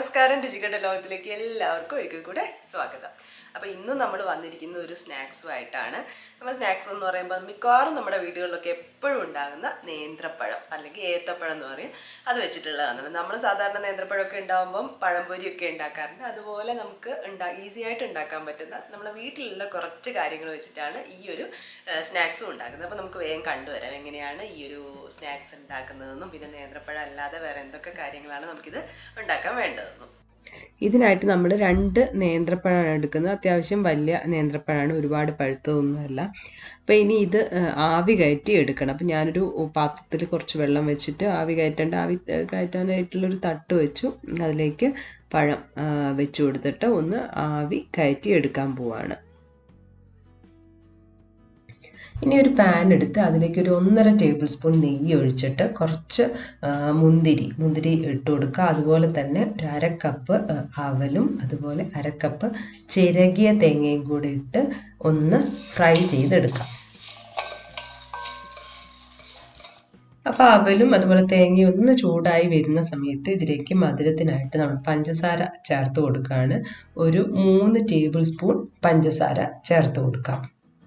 നമസ്കാരം രുചികട ലോകത്തിലേക്ക് എല്ലാവർക്കും ഒരിക്കൽ കൂടെ സ്വാഗതം അപ്പോൾ ഇന്ന് നമ്മൾ വന്നിരിക്കുന്ന ഒരു സ്നാക്സുമായിട്ടാണ് അപ്പോൾ സ്നാക്സ് എന്ന് പറയുമ്പോൾ മിക്കവാറും നമ്മുടെ വീടുകളിലൊക്കെ എപ്പോഴും ഉണ്ടാകുന്ന നേന്ത്രപ്പഴം അല്ലെങ്കിൽ ഏത്തപ്പഴം എന്ന് പറയും അത് വെച്ചിട്ടുള്ളതാണ് നമ്മൾ സാധാരണ നേന്ത്രപ്പഴമൊക്കെ ഉണ്ടാകുമ്പം പഴംപൊരിയൊക്കെ ഉണ്ടാക്കാറുണ്ട് അതുപോലെ നമുക്ക് ഉണ്ടാ ഈസി ആയിട്ട് ഉണ്ടാക്കാൻ പറ്റുന്ന നമ്മുടെ വീട്ടിലുള്ള കുറച്ച് കാര്യങ്ങൾ വെച്ചിട്ടാണ് ഈ ഒരു സ്നാക്സും ഉണ്ടാക്കുന്നത് അപ്പോൾ നമുക്ക് വേഗം കണ്ടുവരാം എങ്ങനെയാണ് ഈ ഒരു സ്നാക്സ് ഉണ്ടാക്കുന്നതെന്നും പിന്നെ നേന്ത്രപ്പഴം അല്ലാതെ വേറെ എന്തൊക്കെ കാര്യങ്ങളാണ് നമുക്കിത് ഉണ്ടാക്കാൻ വേണ്ടതെന്നും ഇതിനായിട്ട് നമ്മൾ രണ്ട് നേന്ത്രപ്പഴമാണ് എടുക്കുന്നത് അത്യാവശ്യം വലിയ നേന്ത്രപ്പഴമാണ് ഒരുപാട് പഴുത്തതൊന്നുമല്ല അപ്പോൾ ഇനി ഇത് ആ, ആവി കയറ്റി എടുക്കണം അപ്പോൾ ഞാനൊരു പാത്രത്തിൽ കുറച്ച് വെള്ളം വെച്ചിട്ട് ആവി കയറ്റേണ്ട ആവി ആ, കയറ്റാനായിട്ടുള്ളൊരു തട്ട് വെച്ചു അതിലേക്ക് പഴം ആ, വെച്ച് കൊടുത്തിട്ട് ഒന്ന് ആവി കയറ്റി എടുക്കാൻ പോവാണ് ഇനി ഒരു പാൻ എടുത്ത് അതിലേക്ക് ഒരു ഒന്നര ടേബിൾ സ്പൂൺ നെയ്യ് ഒഴിച്ചിട്ട് കുറച്ച് ആ, മുന്തിരി മുന്തിരി ഇട്ട് കൊടുക്കുക അതുപോലെ തന്നെ ഒരു അര കപ്പ് ആ, അവലും അതുപോലെ അര കപ്പ് ചിരകിയ തേങ്ങയും കൂടി ഇട്ട് ഒന്ന് ഫ്രൈ ചെയ്തെടുക്കാം അപ്പോൾ അവലും അതുപോലെ തേങ്ങയും ഒന്ന് ചൂടായി വരുന്ന സമയത്ത് ഇതിലേക്ക് മധുരത്തിനായിട്ട് നമ്മൾ പഞ്ചസാര ചേർത്ത് കൊടുക്കുകയാണ് ഒരു മൂന്ന് ടേബിൾ സ്പൂൺ പഞ്ചസാര ചേർത്ത് കൊടുക്കാം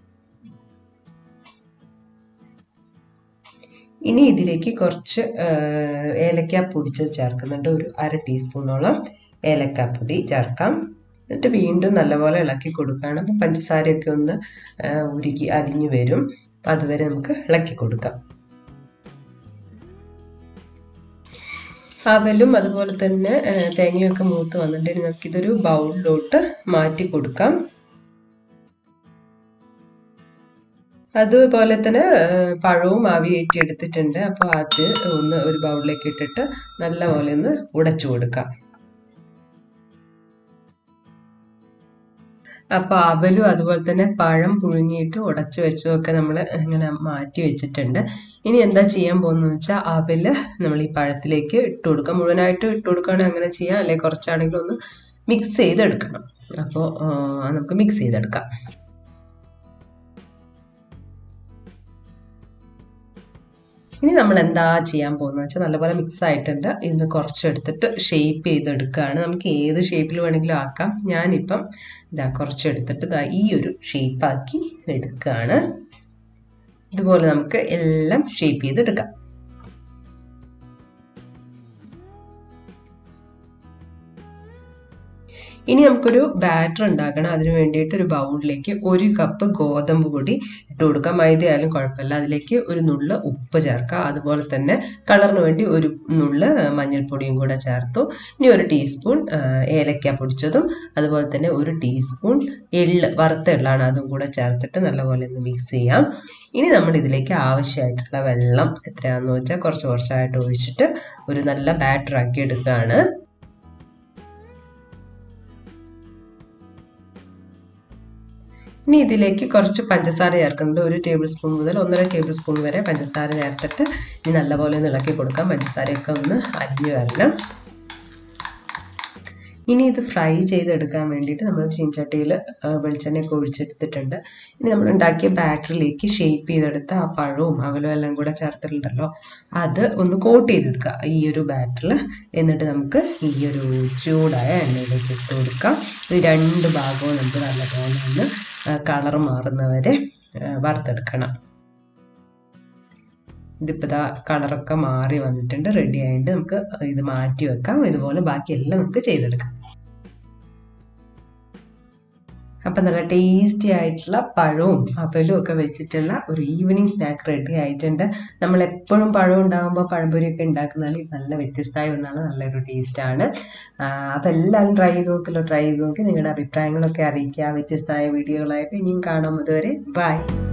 ഇനി ഇതിലേക്ക് കുറച്ച് ഏലക്ക പൊടിച്ചത് ചേർക്കുന്നുണ്ട് ഒരു അര ടീസ്പൂണോളം ഏലക്കാപ്പൊടി ചേർക്കാം എന്നിട്ട് വീണ്ടും നല്ലപോലെ ഇളക്കി കൊടുക്കുകയാണ് അപ്പം പഞ്ചസാരയൊക്കെ ഒന്ന് ആ, ഉരുക്കി അലിഞ്ഞു വരും അപ്പം അതുവരെ നമുക്ക് ഇളക്കി കൊടുക്കാം അവലും അതുപോലെ തന്നെ ആ, തേങ്ങയൊക്കെ മൂത്ത് വന്നിട്ടുണ്ടെങ്കിൽ നമുക്കിതൊരു ബൗളിലോട്ട് മാറ്റി കൊടുക്കാം അതുപോലെ തന്നെ ആ, പഴവും ആവിയേറ്റി എടുത്തിട്ടുണ്ട് അപ്പോൾ അത് ഒന്ന് ഒരു ബൗളിലേക്ക് ഇട്ടിട്ട് നല്ലപോലെ ഒന്ന് ഉടച്ചു കൊടുക്കാം അപ്പോൾ അവലും അതുപോലെ തന്നെ പഴം പുഴുങ്ങിയിട്ട് ഉടച്ചു വെച്ചതൊക്കെ നമ്മൾ ഇങ്ങനെ മാറ്റി വെച്ചിട്ടുണ്ട് ഇനി എന്താ ചെയ്യാൻ പോകുന്നതെന്ന് വെച്ചാൽ അവല് നമ്മൾ ഈ പഴത്തിലേക്ക് ഇട്ട് കൊടുക്കാം മുഴുവനായിട്ട് ഇട്ട് കൊടുക്കുകയാണെങ്കിൽ അങ്ങനെ ചെയ്യാം അല്ലെങ്കിൽ കുറച്ചാണെങ്കിലും ഒന്ന് മിക്സ് ചെയ്തെടുക്കണം അപ്പോൾ ആ, നമുക്ക് മിക്സ് ചെയ്തെടുക്കാം ഇനി നമ്മൾ എന്താ ചെയ്യാൻ പോകുന്നത് വെച്ചാൽ നല്ലപോലെ മിക്സ് ആയിട്ടുണ്ട് ഇന്ന് കുറച്ചെടുത്തിട്ട് ഷേപ്പ് ചെയ്തെടുക്കുകയാണ് നമുക്ക് ഏത് ഷേപ്പിൽ വേണമെങ്കിലും ആക്കാം ഞാനിപ്പം ഇതാ കുറച്ചെടുത്തിട്ട് ഇതാ ഈ ഒരു ഷേപ്പാക്കി എടുക്കുകയാണ് ഇതുപോലെ നമുക്ക് എല്ലാം ഷേപ്പ് ചെയ്തെടുക്കാം ഇനി നമുക്കൊരു ബാറ്റർ ഉണ്ടാക്കണം അതിന് വേണ്ടിയിട്ട് ഒരു ബൗളിലേക്ക് ഒരു കപ്പ് ഗോതമ്പ് പൊടി ഇട്ട് കൊടുക്കാം മൈദ ആയാലും കുഴപ്പമില്ല അതിലേക്ക് ഒരു നുള്ള് ഉപ്പ് ചേർക്കാം അതുപോലെ തന്നെ കളറിന് വേണ്ടി ഒരു നുള്ള് മഞ്ഞൾപ്പൊടിയും കൂടെ ചേർത്തു ഇനി ഒരു ടീസ്പൂൺ ആ, ഏലക്ക പൊടിച്ചതും അതുപോലെ തന്നെ ഒരു ടീസ്പൂൺ എള്ള് വറുത്ത എള്ളാണ് അതും കൂടെ ചേർത്തിട്ട് നല്ലപോലെ ഒന്ന് മിക്സ് ചെയ്യാം ഇനി നമ്മൾ ഇതിലേക്ക് ആവശ്യമായിട്ടുള്ള വെള്ളം എത്രയാണെന്ന് വെച്ചാൽ കുറച്ച് കുറച്ചായിട്ട് ഒഴിച്ചിട്ട് ഒരു നല്ല ബാറ്റർ ആക്കി എടുക്കുകയാണ് ഇനി ഇതിലേക്ക് കുറച്ച് പഞ്ചസാര ചേർക്കുന്നുണ്ട് ഒരു ടേബിൾ സ്പൂൺ മുതൽ ഒന്നര ടേബിൾ സ്പൂൺ വരെ പഞ്ചസാര ചേർത്തിട്ട് ഇനി നല്ലപോലെ ഒന്ന് ഇളക്കി കൊടുക്കാം പഞ്ചസാരയൊക്കെ ഒന്ന് അരിഞ്ഞു വരണം ഇനി ഇത് ഫ്രൈ ചെയ്തെടുക്കാൻ വേണ്ടിയിട്ട് നമ്മൾ ചീൻചട്ടിയിൽ വെളിച്ചെണ്ണയൊക്കെ ഒഴിച്ചെടുത്തിട്ടുണ്ട് ഇനി നമ്മൾ ഉണ്ടാക്കിയ ബാറ്ററിലേക്ക് ഷേപ്പ് ചെയ്തെടുത്ത ആ പഴവും അവലും എല്ലാം കൂടെ ചേർത്തിട്ടുണ്ടല്ലോ അത് ഒന്ന് കോട്ട് ചെയ്തെടുക്കുക ഈ ഒരു ബാറ്ററിൽ എന്നിട്ട് നമുക്ക് ഈ ഒരു ചൂടായ എണ്ണയിലേക്ക് ഇട്ട് കൊടുക്കാം ഇത് രണ്ട് ഭാഗവും നമുക്ക് നല്ലപോലെ ഒന്ന് കളർ മാറുന്നവരെ ആ, വറുത്തെടുക്കണം ഇതിപ്പോൾ ഇതാ കളറൊക്കെ മാറി വന്നിട്ടുണ്ട് റെഡി ആയിട്ട് നമുക്ക് ഇത് മാറ്റി വെക്കാം ഇതുപോലെ ബാക്കിയെല്ലാം നമുക്ക് ചെയ്തെടുക്കാം അപ്പം നല്ല ടേസ്റ്റി ആയിട്ടുള്ള പഴവും അപ്പലും ഒക്കെ വെച്ചിട്ടുള്ള ഒരു ഈവനിങ് സ്നാക്ക് റെഡി ആയിട്ടുണ്ട് നമ്മൾ എപ്പോഴും പഴം ഉണ്ടാകുമ്പോൾ പഴംപൊരിയൊക്കെ ഉണ്ടാക്കുന്നതിൽ ഇത് നല്ല വ്യത്യസ്തമായ ഒന്നാണ് നല്ലൊരു ടേസ്റ്റാണ് അപ്പം എല്ലാവരും ട്രൈ ചെയ്ത് നോക്കല്ലോ ട്രൈ ചെയ്ത് നോക്കി നിങ്ങളുടെ അഭിപ്രായങ്ങളൊക്കെ അറിയിക്കുക വ്യത്യസ്തമായ വീഡിയോകളായിട്ട് ഇനിയും കാണാം അതുവരെ ബൈ